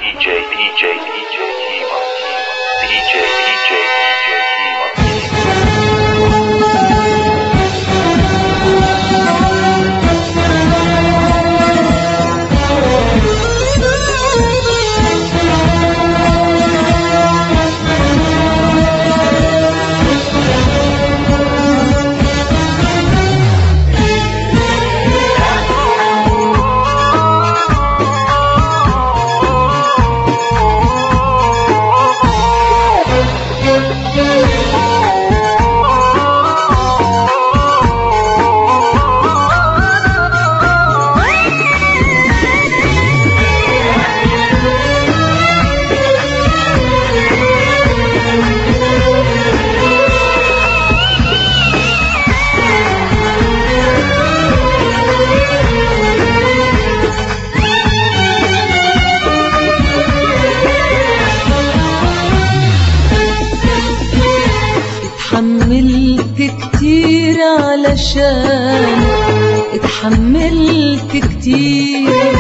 DJ, DJ, DJ, Kimo. DJ, DJ, DJ, Kimo. اتحملت كتير علشان اتحملت كتير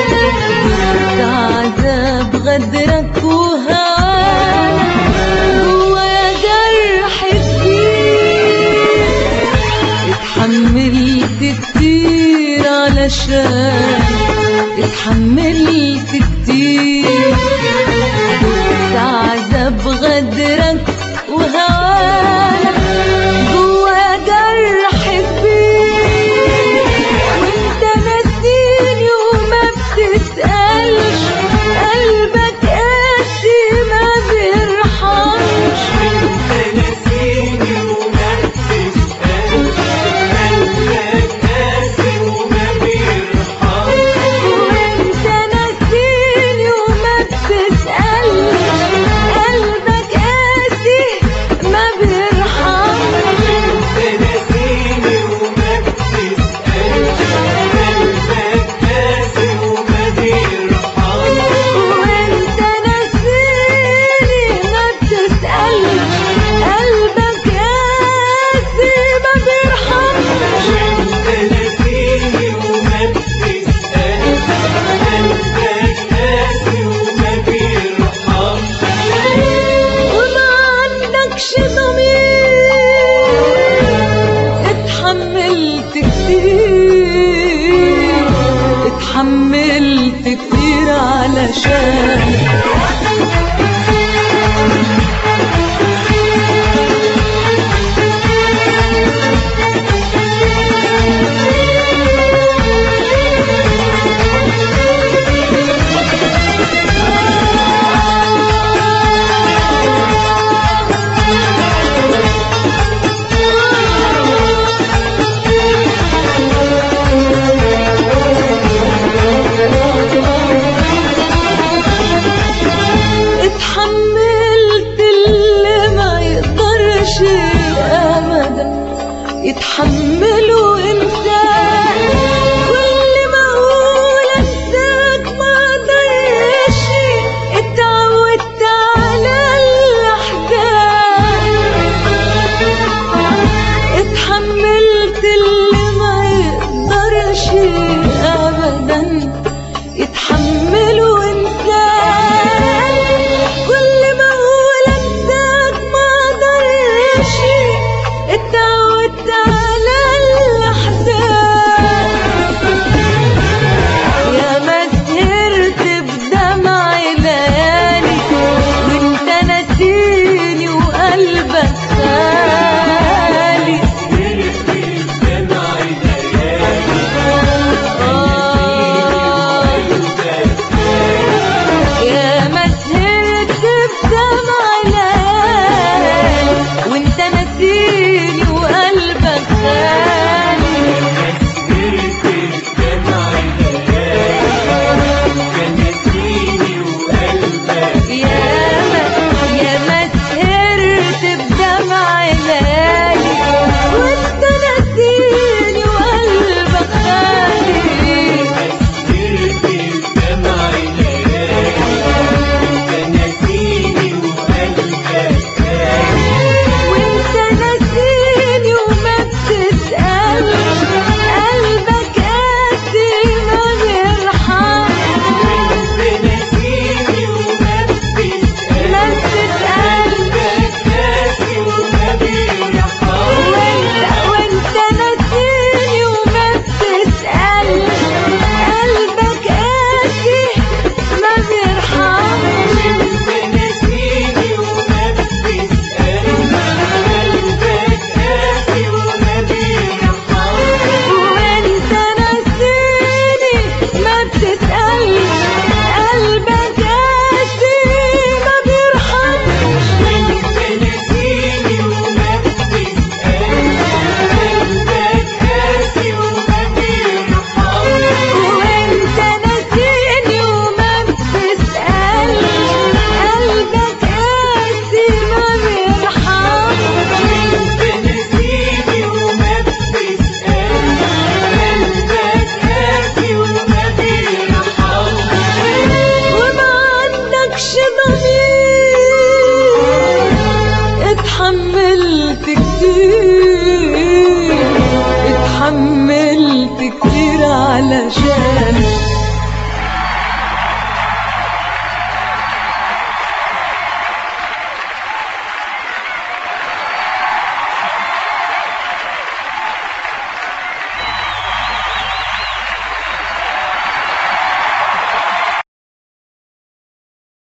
عذاب غدرك وهواك جوا جرح كبير اتحملت كتير علشان اتحملت كتير عذاب غدرك وهواك جوا جرح كبير وانت ناسيني وما بتسألش قلبك قاسي ما بيرحمش وانت ناسيني وما بتسألش قلبك قاسي ما بيرحمش وانت ناسيني ما بتسألش قلبك قاسي ما بيرحمش وما عندكش ضمير اتحملت كتير اتحملت كتير علشان اتحملت اللي ما يقدرش ابدا يتحمل